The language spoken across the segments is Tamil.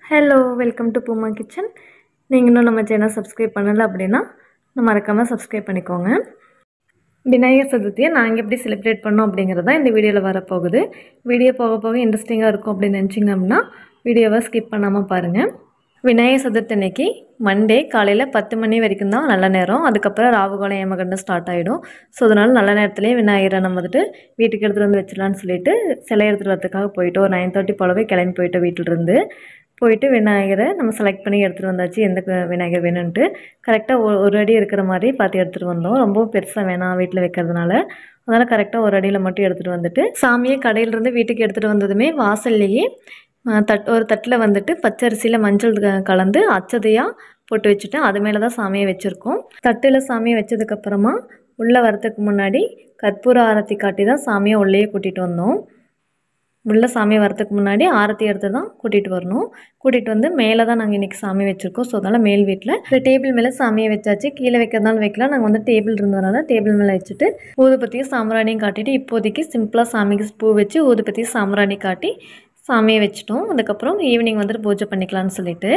hello welcome to Pooma kitchen நீங்கள் இன்னும் நம்ம சேனல் சப்ஸ்கிரைப் பண்ணலை அப்படின்னா மறக்காமல் சப்ஸ்கிரைப் பண்ணிக்கோங்க விநாயகர் சதுர்த்தியை நாங்கள் எப்படி செலிப்ரேட் பண்ணோம் அப்படிங்கிறது தான் இந்த வீடியோவில் வரப்போகுது வீடியோ போக போக இன்ட்ரெஸ்டிங்காக இருக்கும் அப்படின்னு நினச்சிங்க அப்படின்னா வீடியோவை ஸ்கிப் பண்ணாமல் பாருங்கள் விநாயகர் சதுர்த்தி அன்னைக்கு மண்டே காலையில் பத்து மணி வரைக்கும் தான் நல்ல நேரம் அதுக்கப்புறம் ராவுகாலம் ஏமகண்டம் ஸ்டார்ட் ஆகிடும் ஸோ அதனால் நல்ல நேரத்துலேயே விநாயகரை நம்ம வந்துட்டு வீட்டுக்கு எடுத்துகிட்டு வந்து வச்சிடலான்னு சொல்லிட்டு சிலை எடுத்துகிட்டு வரதுக்காக போயிட்டு ஒரு நைன் தேர்ட்டி போலவே கிளம்பி போயிட்டோம் வீட்டிலிருந்து போயிட்டு விநாயகரை நம்ம செலக்ட் பண்ணி எடுத்துகிட்டு வந்தாச்சு எந்த கு- விநாயகர் வேணும்ன்ட்டு கரெக்டாக ஒரு அடி இருக்கிற மாதிரி பார்த்து எடுத்துகிட்டு வந்தோம் ரொம்ப பெருசாக வேணாம் வீட்டில் வைக்கிறதுனால அதனால் கரெக்டாக ஒரு அடியில் மட்டும் எடுத்துகிட்டு வந்துட்டு சாமியை கடையிலேருந்து வீட்டுக்கு எடுத்துகிட்டு வந்ததுமே வாசல்லையே அஹ், தட் ஒரு தட்டில் வந்துட்டு பச்சரிசியில் மஞ்சள் க- கலந்து அச்சதையாக போட்டு வச்சுட்டேன் அது மேலே தான் சாமியை வச்சுருக்கோம் தட்டில் சாமியை வச்சதுக்கப்புறமா உள்ளே வரதுக்கு முன்னாடி கற்பூர ஆரத்தி காட்டி தான் சாமியை உள்ளேயே கூட்டிகிட்டு வந்தோம் உள்ள சாமி வரதுக்கு முன்னாடி ஆரத்தி எடுத்து தான் கூட்டிகிட்டு வரணும் கூட்டிகிட்டு வந்து மேலே தான் நாங்கள் இன்றைக்கி சாமி வச்சுருக்கோம் ஸோ அதனால் மேல் வீட்டில் இந்த டேபிள் மேலே சாமியை வச்சாச்சு கீழே வைக்கிறதுனால வைக்கலாம் நாங்கள் வந்து டேபிள் இருந்ததுனால டேபிள் மேலே வச்சுட்டு ஊதுபத்தியும் சாம்பிராணியும் காட்டிட்டு இப்போதைக்கு சிம்பிளாக சாமிக்கு பூ வச்சு ஊதுபத்தியும் சாம்பிராணி காட்டி சாமியை வச்சுட்டோம் அதுக்கப்புறம் ஈவினிங் வந்துட்டு பூஜை பண்ணிக்கலாம்னு சொல்லிட்டு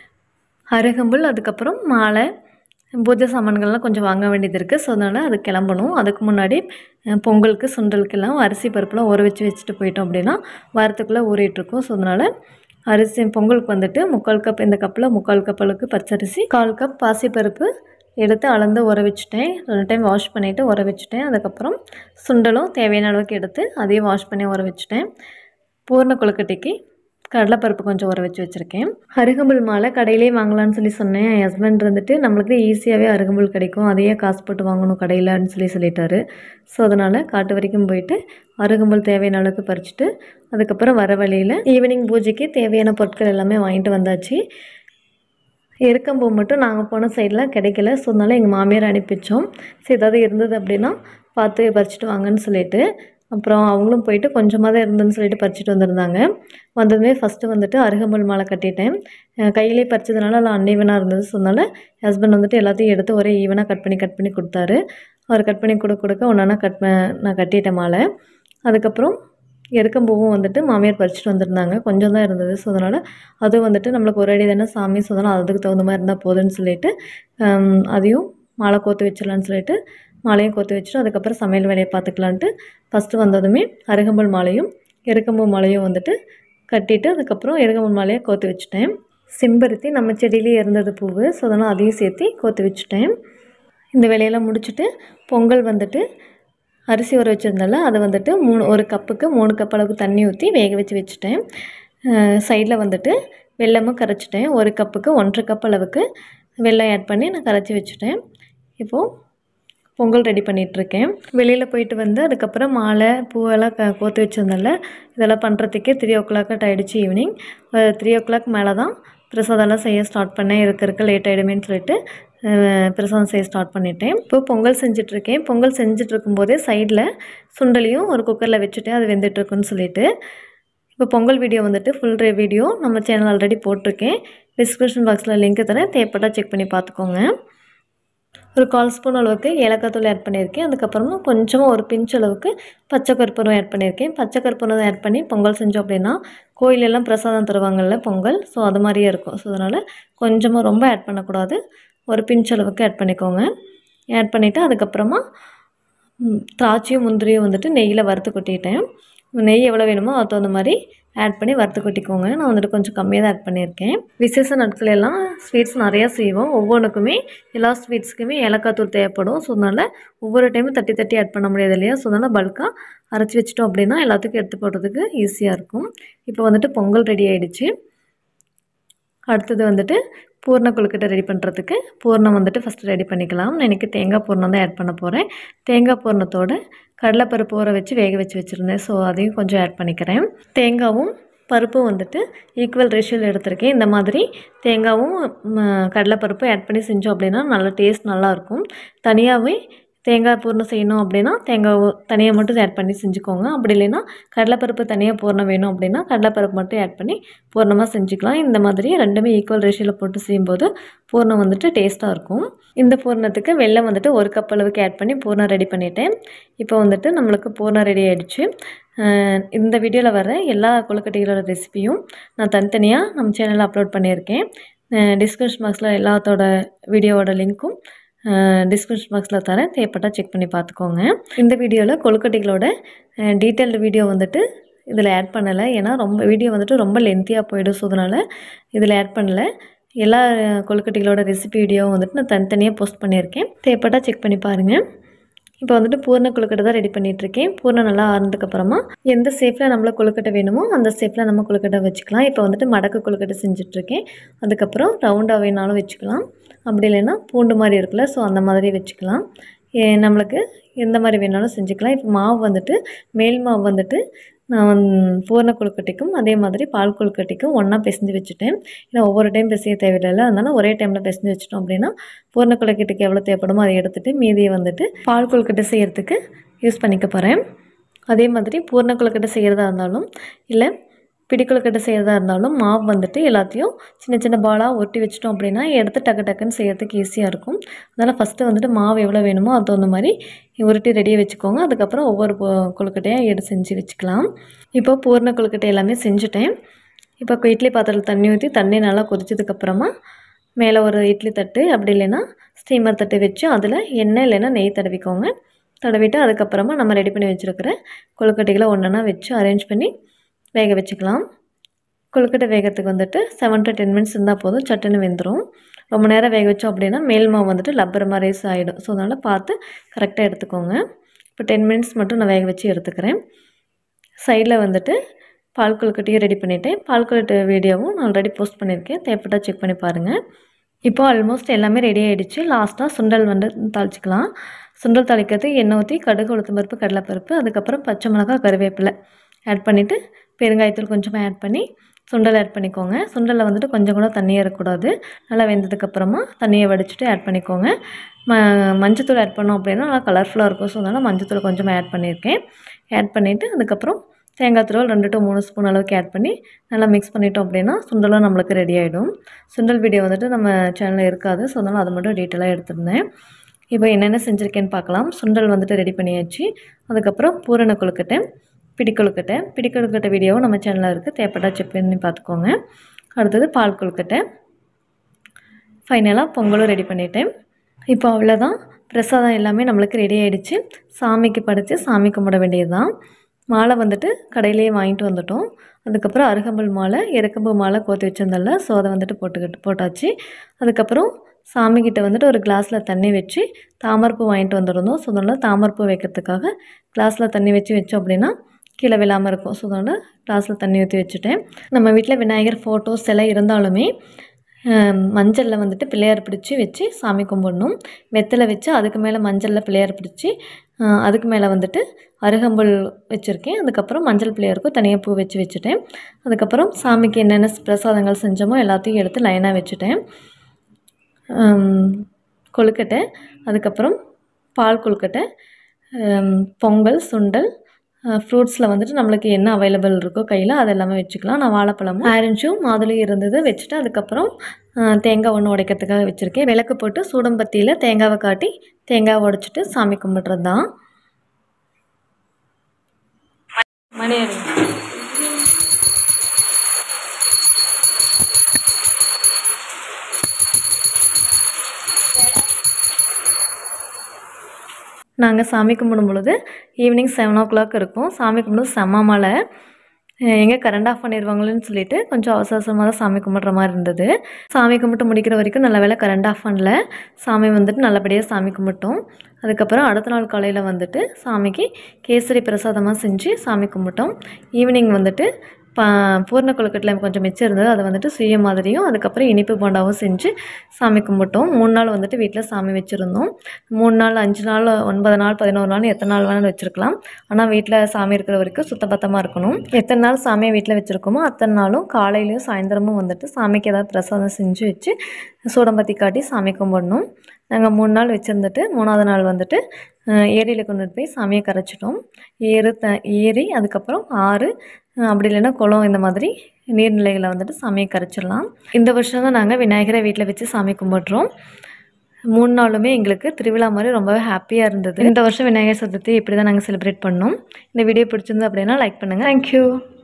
அருகம்புல் அதுக்கப்புறம் மாலை பூஜை சாமான்கள்லாம் கொஞ்சம் வாங்க வேண்டியது இருக்குது ஸோ அதனால் அது கிளம்பணும் அதுக்கு முன்னாடி அஹ், பொங்கலுக்கு சுண்டலுக்கெல்லாம் அரிசி பருப்புலாம் ஊற வச்சு வச்சுட்டு போயிட்டோம் அப்படின்னா வாரத்துக்குள்ளே ஊறிட்டுருக்கோம் ஸோ அதனால் அரிசி பொங்கலுக்கு வந்துட்டு முக்கால் கப் இந்த கப்பில் முக்கால் கப் அளவுக்கு பச்சரிசி கால் கப் பாசிப்பருப்பு எடுத்து அளந்து ஊற வச்சுட்டேன் ரெண்டு டைம் வாஷ் பண்ணிவிட்டு ஊற வச்சுட்டேன் அதுக்கப்புறம் சுண்டலும் தேவையான அளவுக்கு எடுத்து அதையும் வாஷ் பண்ணி ஊற வச்சுட்டேன் பூர்ண கொழுக்கட்டைக்கு கடலைப்பருப்பு கொஞ்சம் ஊற வச்சு வச்சுருக்கேன் அருகம்புல் மாலை கடையிலே வாங்கலாம்னு சொல்லி சொன்னேன் என் ஹஸ்பண்ட் வந்துட்டு நம்மளுக்கு ஈஸியாகவே அருகம்புல் கிடைக்கும் அதையே காசு போட்டு வாங்கணும் கடையிலன்னு சொல்லி சொல்லிட்டாரு ஸோ அதனால் காட்டு வரைக்கும் போயிட்டு அருகம்புல் தேவையான அளவுக்கு பறிச்சுட்டு அதுக்கப்புறம் வர வழியில் ஈவினிங் பூஜைக்கு தேவையான பொருட்கள் எல்லாமே வாங்கிட்டு வந்தாச்சு எருக்கம்பூ மட்டும் நாங்கள் போன சைடில் கிடைக்கல ஸோ அதனால் எங்கள் மாமியார் அனுப்பி வச்சோம் சரி ஏதாவது இருந்தது அப்படின்னா பார்த்து பறிச்சுட்டு வாங்கன்னு சொல்லிட்டு அப்புறம் அவங்களும் போயிட்டு கொஞ்சமாக தான் இருந்ததுன்னு சொல்லிட்டு பறிச்சுட்டு வந்திருந்தாங்க வந்ததுமே ஃபஸ்ட்டு வந்துட்டு அருகம்புல் மாலை கட்டிட்டேன் அஹ் கையிலே பறிச்சதுனால எல்லாம் அன்ஈவனாக இருந்தது ஸோ அதனால் ஹஸ்பண்ட் வந்துட்டு எல்லாத்தையும் எடுத்து ஒரே ஈவனாக கட் பண்ணி கட் பண்ணி கொடுத்தாரு அவர் கட் பண்ணி கொடுக்க கொடுக்க ஒன்றா கட் ப- நான் கட்டிட்டேன் மாலை அதுக்கப்புறம் எருக்கம்பூவும் வந்துட்டு மாமியார் பறிச்சுட்டு வந்திருந்தாங்க கொஞ்சம் தான் இருந்தது ஸோ அதனால் அதுவும் வந்துட்டு நம்மளுக்கு ஒரு அடி தானே சாமி ஸோ அதனால் அதுக்கு தகுந்த மாதிரி இருந்தால் போதும்னு சொல்லிட்டு ஹம், அதையும் மாலை கோத்து வச்சிடலான்னு சொல்லிட்டு மாலையும் கோத்து வச்சுட்டு அதுக்கப்புறம் சமையல் வேலையை பார்த்துக்கலான்ட்டு ஃபஸ்ட்டு வந்ததுமே அருகம்புல் மாலையும் எருக்கம்பூ மாலையும் வந்துட்டு கட்டிட்டு அதுக்கப்புறம் எருக்கம்புல் மாலையை கோத்து வச்சுட்டேன் செம்பருத்தி நம்ம செடியிலேயே இருந்தது பூவு ஸோ அதனால் அதையும் சேர்த்து கோத்து வச்சுட்டேன் இந்த வேலையெல்லாம் முடிச்சுட்டு பொங்கல் வந்துட்டு அரிசி ஊற வச்சுருந்தால அதை வந்துட்டு மூணு ஒரு கப்புக்கு மூணு கப் அளவுக்கு தண்ணி ஊற்றி வேக வச்சு வச்சுட்டேன் சைடில் வந்துட்டு வெல்லமும் கரைச்சிட்டேன் ஒரு கப்புக்கு ஒன்றரை கப் அளவுக்கு வெல்லம் ஆட் பண்ணி நான் கரைச்சி வச்சுட்டேன் இப்போது பொங்கல் ரெடி பண்ணிகிட்ருக்கேன் வெளியில் போயிட்டு வந்து அதுக்கப்புறம் மாலை பூவெல்லாம் க கோத்து வச்சிருந்தால இதெல்லாம் பண்ணுறதுக்கே த்ரீ ஓ கிளாக் ஆகிடுச்சு ஈவினிங் த்ரீ ஓ கிளாக் மேலே தான் பிரசாதம்லாம் செய்ய ஸ்டார்ட் பண்ணேன் இருக்க இருக்க லேட் ஆகிடுமேன்னு சொல்லிட்டு அஹ், பிரசாதம் செய்ய ஸ்டார்ட் பண்ணிட்டேன் இப்போ பொங்கல் செஞ்சிட்ருக்கேன் பொங்கல் செஞ்சுட்டு இருக்கும்போதே சைடில் சுண்டலையும் ஒரு குக்கரில் வச்சுட்டேன் அது வெந்துட்டுருக்குன்னு சொல்லிட்டு இப்போ பொங்கல் வீடியோ வந்துட்டு ஃபுல் ரே வீடியோ நம்ம சேனல் ஆல்ரெடி போட்டிருக்கேன் டிஸ்கிரிப்ஷன் பாக்ஸில் லிங்க் தரேன் தேவைப்பட்டா செக் பண்ணி பார்த்துக்கோங்க ஒரு கால் ஸ்பூன் அளவுக்கு ஏலக்காய் தூள் ஆட் பண்ணியிருக்கேன் அதுக்கப்புறமா கொஞ்சமாக ஒரு பிஞ்ச் அளவுக்கு பச்சை கற்பூரம் ஆட் பண்ணியிருக்கேன் பச்சை கற்பூரம் ஆட் பண்ணி பொங்கல் செஞ்சோம் அப்படின்னா கோயிலெல்லாம் பிரசாதம் தருவாங்கல்ல பொங்கல் ஸோ அது மாதிரியே இருக்கும் ஸோ அதனால் கொஞ்சமாக ரொம்ப ஆட் பண்ணக்கூடாது ஒரு பிஞ்ச் அளவுக்கு ஆட் பண்ணிக்கோங்க ஆட் பண்ணிவிட்டு அதுக்கப்புறமா ம், திராட்சையும் முந்திரியும் வந்துட்டு நெய்யில் வறுத்து கொட்டிட்டேன் நெய் எவ்வளோ வேணுமோ அது தகுந்த மாதிரி ஆட் பண்ணி வறுத்து கொட்டிக்கோங்க நான் வந்துட்டு கொஞ்சம் கம்மியாக தான் ஆட் பண்ணியிருக்கேன் விசேஷ நாட்கள் எல்லாம் ஸ்வீட்ஸ் நிறையா செய்வோம் ஒவ்வொன்றுக்குமே எல்லா ஸ்வீட்ஸுக்குமே ஏலக்காய் தூள் தேவைப்படும் ஸோ அதனால் ஒவ்வொரு டைமும் தட்டி தட்டி ஆட் பண்ண முடியாது இல்லையா ஸோ அதனால் பல்காக அரைச்சி வச்சிட்டோம் அப்படின்னா எல்லாத்துக்கும் எடுத்து போடுறதுக்கு ஈஸியாக இருக்கும் இப்போ வந்துட்டு பொங்கல் ரெடி ஆயிடுச்சு அடுத்தது வந்துட்டு பூர்ண கொழுக்கட்டை ரெடி பண்ணுறதுக்கு பூர்ணம் வந்துட்டு ஃபஸ்ட்டு ரெடி பண்ணிக்கலாம் நான் எனக்கு தேங்காய் பூர்ணம் தான் ஆட் பண்ண போகிறேன் தேங்காய் பூர்ணத்தோட கடலைப்பருப்பு ஊற வச்சு வேக வச்சு வச்சுருந்தேன் ஸோ அதையும் கொஞ்சம் ஆட் பண்ணிக்கிறேன் தேங்காவும் பருப்பும் வந்துட்டு ஈக்குவல் ரேஷியோவில் எடுத்திருக்கேன் இந்த மாதிரி தேங்காவும் ம், கடலைப்பருப்பும் ஆட் பண்ணி செஞ்சோம் அப்படின்னா நல்ல டேஸ்ட் நல்லாயிருக்கும் தனியாகவே தேங்காய் பூர்ணம் செய்யணும் அப்படின்னா தேங்காய் தனியாக மட்டும் ஆட் பண்ணி செஞ்சுக்கோங்க அப்படி இல்லைன்னா கடலைப்பருப்பு தனியாக பூர்ணம் வேணும் அப்படின்னா கடலைப்பருப்பு மட்டும் ஆட் பண்ணி பூர்ணமாக செஞ்சுக்கலாம் இந்த மாதிரி ரெண்டுமே ஈக்குவல் ரேஷியோவில் போட்டு செய்யும்போது பூர்ணம் வந்துட்டு டேஸ்ட்டாக இருக்கும் இந்த பூர்ணத்துக்கு வெல்லம் வந்துட்டு ஒரு கப் அளவுக்கு ஆட் பண்ணி பூர்ணம் ரெடி பண்ணிட்டேன் இப்போ வந்துட்டு நம்மளுக்கு பூர்ணம் ரெடி ஆகிடுச்சு இந்த வீடியோவில் வர எல்லா கொழுக்கட்டைகளோட ரெசிபியும் நான் தனித்தனியாக நம்ம சேனலில் அப்லோட் பண்ணியிருக்கேன் டிஸ்கிரிப்ஷன் பாக்ஸில் எல்லாத்தோட வீடியோவோட லிங்க்கும் டிஸ்கிரிப்ஷன் பாக்ஸில் தரேன் தேவைப்பட்டால் செக் பண்ணி பார்த்துக்கோங்க இந்த வீடியோவில் கொழுக்கட்டைகளோட டீட்டெயில்டு வீடியோ வந்துட்டு இதில் ஆட் பண்ணலை ஏன்னா ரொம்ப வீடியோ வந்துட்டு ரொம்ப லென்த்தியாக போயிடும் ஸோ அதனால் இதில் ஆட் பண்ணலை எல்லா கொழுக்கட்டைகளோட ரெசிபி வீடியோவும் வந்துட்டு நான் தனித்தனியாக போஸ்ட் பண்ணியிருக்கேன் தேவைப்பட்டால் செக் பண்ணி பாருங்கள் இப்போ வந்துட்டு பூர்ண கொழுக்கட்டை தான் ரெடி பண்ணிகிட்ருக்கேன் பூர்ணம் நல்லா ஆறுனதுக்கப்புறமா எந்த ஷேப்பில் நம்மளுக்கு கொழுக்கட்டை வேணுமோ அந்த ஷேப்பில் நம்ம கொழுக்கட்டை வச்சுக்கலாம் இப்போ வந்துட்டு மடக்கு கொழுக்கட்டை செஞ்சிட்ருக்கேன் அதுக்கப்புறம் ரவுண்டாக வேணாலும் வச்சுக்கலாம் அப்படி இல்லைன்னா பூண்டு மாதிரி இருக்குல்ல ஸோ அந்த மாதிரி வச்சுக்கலாம் நம்மளுக்கு எந்த மாதிரி வேணாலும் செஞ்சுக்கலாம் இப்போ மாவு வந்துட்டு மேல் மாவு வந்துட்டு நான் பூர்ண கொழுக்கட்டைக்கும் அதே மாதிரி பால் கொழுக்கட்டைக்கும் ஒன்றா பிசைஞ்சு வச்சுட்டேன் ஏன்னா ஒவ்வொரு டைம் பிசைய தேவையில்லை அதனால் ஒரே டைமில் பிசைஞ்சு வச்சிட்டோம் அப்படின்னா பூர்ண கொழுக்கட்டைக்கு எவ்வளோ தேவைப்படுமோ அதை எடுத்துகிட்டு மீதியை வந்துட்டு பால் கொழுக்கட்டை செய்கிறதுக்கு யூஸ் பண்ணிக்க போகிறேன் அதே மாதிரி பூர்ண கொழுக்கட்டை செய்கிறதா இருந்தாலும் இல்லை பிடி கொழுக்கட்டை செய்கிறதா இருந்தாலும் மாவு வந்துட்டு எல்லாத்தையும் சின்ன சின்ன பாலாக ஒட்டி வச்சிட்டோம் அப்படின்னா எடுத்து டக்கு டக்குன்னு செய்கிறதுக்கு ஈஸியாக இருக்கும் அதனால் ஃபஸ்ட்டு வந்துட்டு மாவு எவ்வளோ வேணுமோ அது தகுந்த மாதிரி உருட்டி ரெடியாக வச்சுக்கோங்க அதுக்கப்புறம் ஒவ்வொரு கொழுக்கட்டையாக எடுத்து செஞ்சு வச்சுக்கலாம் இப்போ பூர்ண கொழுக்கட்டை எல்லாமே செஞ்சுட்டேன் இப்போ இட்லி பாத்திரத்தில் தண்ணி ஊற்றி தண்ணி நல்லா கொதிச்சதுக்கப்புறமா மேலே ஒரு இட்லி தட்டு அப்படி இல்லைன்னா ஸ்டீமர் தட்டு வச்சு அதில் எண்ணெய் இல்லைன்னா நெய் தடவிக்கோங்க தடவிட்டு அதுக்கப்புறமா நம்ம ரெடி பண்ணி வச்சுருக்கிற கொழுக்கட்டைகளை ஒன்றா வச்சு அரேஞ்ச் பண்ணி வேக வச்சுக்கலாம் கொழுக்கட்டை வேகிறதுக்கு வந்துட்டு செவன் டு டென் மினிட்ஸ் இருந்தால் போதும் சட்டுன்னு வெந்துடும் ரொம்ப நேரம் வேக வச்சோம் அப்படின்னா மேல் மாவு வந்துட்டு லப்பர் மாதிரி ஆகிடும் ஸோ அதனால் பார்த்து கரெக்டாக எடுத்துக்கோங்க இப்போ டென் மினிட்ஸ் மட்டும் நான் வேக வச்சு எடுத்துக்கிறேன் சைடில் வந்துட்டு பால் கொழுக்கட்டையும் ரெடி பண்ணிவிட்டேன் பால் கொழுக்கட்டை வீடியோவும் நான் ஆல்ரெடி போஸ்ட் பண்ணியிருக்கேன் தேவைப்பட்டால் செக் பண்ணி பாருங்கள் இப்போ ஆல்மோஸ்ட் எல்லாமே ரெடி ஆகிடுச்சு லாஸ்ட்டாக சுண்டல் வந்து தாளிச்சிக்கலாம் சுண்டல் தாளிக்கிறது எண்ணெய் ஊற்றி கடுகு உளுத்தம் பருப்பு கடலைப்பருப்பு அதுக்கப்புறம் பச்சை மிளகாய் கருவேப்பிலை ஆட் பண்ணிவிட்டு பெருங்காயத்தூள் கொஞ்சமாக ஆட் பண்ணி சுண்டல் ஆட் பண்ணிக்கோங்க சுண்டலில் வந்துட்டு கொஞ்சம் கூட தண்ணியே இருக்கக்கூடாது நல்லா வெந்ததுக்கப்புறமா தண்ணியை வடிச்சிட்டு ஆட் பண்ணிக்கோங்க ம மஞ்சத்தூள் ஆட் பண்ணோம் அப்படின்னா நல்லா கலர்ஃபுல்லாக இருக்கும் ஸோ அதனால் மஞ்சத்தூள் கொஞ்சமாக ஆட் பண்ணியிருக்கேன் ஆட் பண்ணிவிட்டு அதுக்கப்புறம் தேங்காய் துருவல் ரெண்டு டு மூணு ஸ்பூன் அளவுக்கு ஆட் பண்ணி நல்லா மிக்ஸ் பண்ணிட்டோம் அப்படின்னா சுண்டலும் நம்மளுக்கு ரெடி ஆகிடும் சுண்டல் வீடியோ வந்துட்டு நம்ம சேனலில் இருக்காது ஸோ அதனால் அதை மட்டும் டீட்டெயிலாக எடுத்திருந்தேன் இப்போ என்னென்ன செஞ்சுருக்கேன்னு பார்க்கலாம் சுண்டல் வந்துட்டு ரெடி பண்ணியாச்சு அதுக்கப்புறம் பூரண கொழுக்கட்டை பிடி கொழுக்கட்டை பிடி கொழுக்கட்டை வீடியோவும் நம்ம சேனலில் இருக்குது தேவைப்பட்டா செக் பண்ணி பார்த்துக்கோங்க அடுத்தது பால் கொழுக்கட்டை ஃபைனலாக பொங்கலும் ரெடி பண்ணிட்டேன் இப்போ அவ்வளோதான் பிரசாதம் எல்லாமே நம்மளுக்கு ரெடி ஆகிடுச்சு சாமிக்கு படைத்து சாமி கும்பிட வேண்டியது தான் மாலை வந்துட்டு கடையிலேயே வாங்கிட்டு வந்துட்டோம் அதுக்கப்புறம் அருகம்புல் மாலை இறக்கம்பு மாலை கோத்தி வச்சிருந்தல ஸோ அதை வந்துட்டு போட்டுக்கிட்டு போட்டாச்சு அதுக்கப்புறம் சாமிக்கிட்ட வந்துட்டு ஒரு கிளாஸில் தண்ணி வச்சு தாமரைப்பூ வாங்கிட்டு வந்துருந்தோம் ஸோ அதனால் தாமரைப்பூ வைக்கிறதுக்காக கிளாஸில் தண்ணி வச்சு வச்சோம் அப்படின்னா கீழே விழாமல் இருக்கும் ஸோ அதனால் கிளாஸில் தண்ணி ஊற்றி வச்சுட்டேன் நம்ம வீட்டில் விநாயகர் ஃபோட்டோஸ் எல்லாம் இருந்தாலுமே மஞ்சளில் வந்துட்டு பிள்ளையார் பிடிச்சி வச்சு சாமி கும்பிடணும் வெத்தலை வச்சு அதுக்கு மேலே மஞ்சளில் பிள்ளையார் பிடிச்சி அதுக்கு மேலே வந்துட்டு அருகம்புல் வச்சுருக்கேன் அதுக்கப்புறம் மஞ்சள் பிள்ளையாருக்கும் தனியாக பூ வச்சு வச்சுட்டேன் அதுக்கப்புறம் சாமிக்கு என்னென்ன பிரசாதங்கள் செஞ்சோமோ எல்லாத்தையும் எடுத்து லைனாக வச்சுட்டேன் கொழுக்கட்டை அதுக்கப்புறம் பால் கொழுக்கட்டை பொங்கல் சுண்டல் ஃப்ரூட்ஸில் வந்துட்டு நம்மளுக்கு என்ன அவைலபிள் இருக்கோ கையில் அது எல்லாமே வச்சுக்கலாம் நான் வாழைப்பழமும் ஆரஞ்சும் மாதுளையும் இருந்தது வச்சுட்டு அதுக்கப்புறம் தேங்காய் ஒன்று உடைக்கிறதுக்காக வச்சுருக்கேன் விளக்கு போட்டு சூடம்பத்தியில் தேங்காவை காட்டி தேங்காவை உடைச்சிட்டு சாமி கும்பிட்றது தான் மணி நாங்கள் சாமி கும்பிடும் பொழுது ஈவினிங் செவன் ஓ கிளாக் இருக்கும் சாமி கும்பிடும் செம்ம மழை எங்கே கரண்ட் ஆஃப் பண்ணிடுவாங்களேன்னு சொல்லிட்டு கொஞ்சம் அவசர அவசரமாக தான் சாமி கும்பிட்ற மாதிரி இருந்தது சாமி கும்பிட்டு முடிக்கிற வரைக்கும் நல்ல வேலை கரண்ட் ஆஃப் பண்ணல சாமி வந்துட்டு நல்லபடியாக சாமி கும்பிட்டோம் அதுக்கப்புறம் அடுத்த நாள் காலையில் வந்துட்டு சாமிக்கு கேசரி பிரசாதமாக செஞ்சு சாமி கும்பிட்டோம் ஈவினிங் வந்துட்டு ப பூர்ண கொழுக்கட்டில் கொஞ்சம் மிச்சம் இருந்தது அதை வந்துட்டு சுய மாதிரியும் அதுக்கப்புறம் இனிப்பு போண்டாவும் செஞ்சு சாமி கும்பிட்டோம் மூணு நாள் வந்துட்டு வீட்டில் சாமி வச்சுருந்தோம் மூணு நாள் அஞ்சு நாள் ஒன்பது நாள் பதினோரு நாள் எத்தனை நாள் வேணாலும் வச்சுருக்கலாம் ஆனால் வீட்டில் சாமி இருக்கிற வரைக்கும் சுத்தபத்தமாக இருக்கணும் எத்தனை நாள் சாமியை வீட்டில் வச்சுருக்கோமோ அத்தனை நாளும் காலையிலையும் சாயந்தரமும் வந்துட்டு சாமிக்கு ஏதாவது பிரசாதம் செஞ்சு வச்சு சூடம்பத்தி காட்டி சாமி கும்பிடணும் நாங்கள் மூணு நாள் வச்சுருந்துட்டு மூணாவது நாள் வந்துட்டு அஹ், ஏரியில் கொண்டுட்டு போய் சாமியை கரைச்சிட்டோம் ஏறு த ஏரி அதுக்கப்புறம் ஆறு அஹ், அப்படி இல்லைன்னா குளம் இந்த மாதிரி நீர்நிலைகளை வந்துட்டு சாமியை கரைச்சிடலாம் இந்த வருஷம் தான் நாங்கள் விநாயகரை வீட்டில் வச்சு சாமி கும்பிட்றோம் மூணு நாளுமே எங்களுக்கு திருவிழா மாதிரி ரொம்பவே ஹாப்பியாக இருந்தது இந்த வருஷம் விநாயகர் சதுர்த்தி இப்படி தான் நாங்கள் செலிப்ரேட் பண்ணோம் இந்த வீடியோ பிடிச்சிருந்து அப்படின்னா லைக் பண்ணுங்கள் தேங்க்யூ